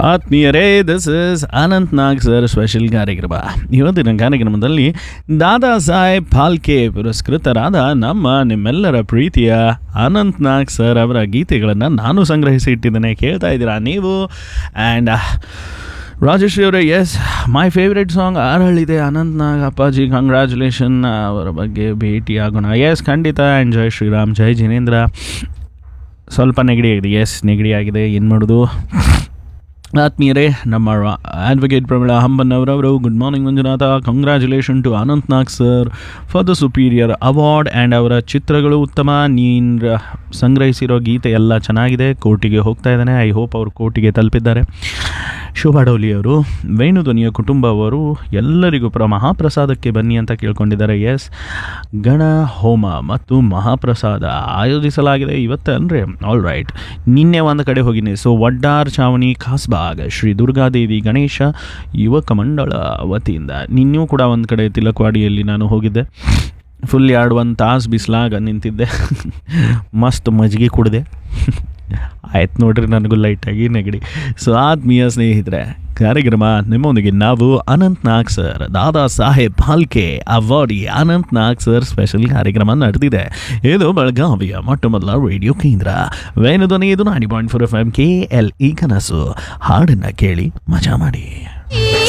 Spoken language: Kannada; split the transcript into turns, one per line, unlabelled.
ಆತ್ಮೀಯರೇ this is Anant Nag sir special ಕಾರ್ಯಕ್ರಮ ಇವತ್ತಿನ ಕಾರ್ಯಕ್ರಮದಲ್ಲಿ ದಾದಾ ಸಾಹೇಬ್ ಫಾಲ್ಕೆ ಪುರಸ್ಕೃತರಾದ ನಮ್ಮ ನಿಮ್ಮೆಲ್ಲರ ಪ್ರೀತಿಯ ಅನಂತ್ ನಾಗ್ ಸರ್ ಅವರ ಗೀತೆಗಳನ್ನು ನಾನು ಸಂಗ್ರಹಿಸಿ ಇಟ್ಟಿದ್ದೇನೆ ಕೇಳ್ತಾ ಇದ್ದೀರಾ ನೀವು ಆ್ಯಂಡ್ ರಾಜಶ್ರೀ ಅವರೇ ಎಸ್ ಮೈ ಫೇವ್ರೆಟ್ ಸಾಂಗ್ ಆರಳಿದೆ ಅನಂತ್ ನಾಗ್ ಅಪ್ಪಾಜಿ ಕಂಗ್ರ್ಯಾಚುಲೇಷನ್ ಅವರ ಬಗ್ಗೆ ಭೇಟಿ ಆಗೋಣ ಎಸ್ ಖಂಡಿತ ಆ್ಯಂಡ್ ಜೈ ಶ್ರೀರಾಮ್ ಜೈ ಜಿನೇಂದ್ರ ಸ್ವಲ್ಪ ನೆಗಡಿ ಆಗಿದೆ ಎಸ್ ನೆಗಡಿ ಆಗಿದೆ ಏನು ಮಾಡೋದು ಆತ್ಮೀಯರೇ ನಮ್ಮ ಅಡ್ವೊಕೇಟ್ ಪ್ರಮೀಳಾ ಹಂಬನ್ ಅವರವರು good morning Manjunatha congratulation to Anant Nag sir for the superior award and ಅವರ ಚಿತ್ರಗಳು ಉತ್ತಮ ನೀನು ಸಂಗ್ರಹಿಸಿರೋ ಗೀತೆ ಎಲ್ಲ ಚೆನ್ನಾಗಿದೆ ಕೋರ್ಟಿಗೆ ಹೋಗ್ತಾ ಇದ್ದಾನೆ ಐ ಹೋಪ್ ಅವರು ಕೋರ್ಟಿಗೆ ತಲುಪಿದ್ದಾರೆ ಶೋಭಾ ಡೌಲಿ ಅವರು ವೇಣುಧ್ವನಿಯ ಕುಟುಂಬ ಅವರು ಎಲ್ಲರಿಗೂ ಪ್ರ ಮಹಾಪ್ರಸಾದಕ್ಕೆ ಬನ್ನಿ ಅಂತ ಕೇಳ್ಕೊಂಡಿದ್ದಾರೆ ಎಸ್ ಗಣ ಹೋಮ ಮತ್ತು ಮಹಾಪ್ರಸಾದ ಆಯೋಜಿಸಲಾಗಿದೆ ಇವತ್ತೇ ಅಂದರೆ ಆಲ್ ರೈಟ್ ನಿನ್ನೆ ಒಂದು ಕಡೆ ಹೋಗಿನಿ ಸೊ ವಡ್ಡಾರ್ ಚಾವಣಿ ಖಾಸ್ಬಾಗ್ ಶ್ರೀ ದುರ್ಗಾದೇವಿ ಗಣೇಶ ಯುವಕ ಮಂಡಳ ವತಿಯಿಂದ ನಿನ್ನೆಯೂ ಕೂಡ ಒಂದು ಕಡೆ ತಿಲಕವಾಡಿಯಲ್ಲಿ ನಾನು ಹೋಗಿದ್ದೆ ಫುಲ್ ಎರಡು ಒಂದು ತಾಸು ಬಿಸಿಲಾಗ ನಿಂತಿದ್ದೆ ಮಸ್ತ್ ಮಜ್ಜಿಗೆ ಕುಡಿದೆ ಆಯ್ತು ನೋಡ್ರಿ ನನಗೂ ಲೈಟಾಗಿ ನೆಗಡಿ ಸೊ ಆತ್ಮೀಯ ಸ್ನೇಹಿತರೆ ಕಾರ್ಯಕ್ರಮ ನಿಮ್ಮೊಂದಿಗೆ ನಾವು Anant Nag sir Dada Saheb Phalke awardee Anant Nag sir special ಕಾರ್ಯಕ್ರಮ ನಡೆದಿದೆ ಇದು ಬೆಳಗಾವಿಯ ಮೊಟ್ಟ ಮೊದಲ ರೇಡಿಯೋ ಕೇಂದ್ರ ವೇಣುಧ್ವನಿ ಇದು ನಾಡಿ point four F M K L ಈ ಕನಸು ಹಾಡನ್ನು ಕೇಳಿ ಮಜಾ ಮಾಡಿ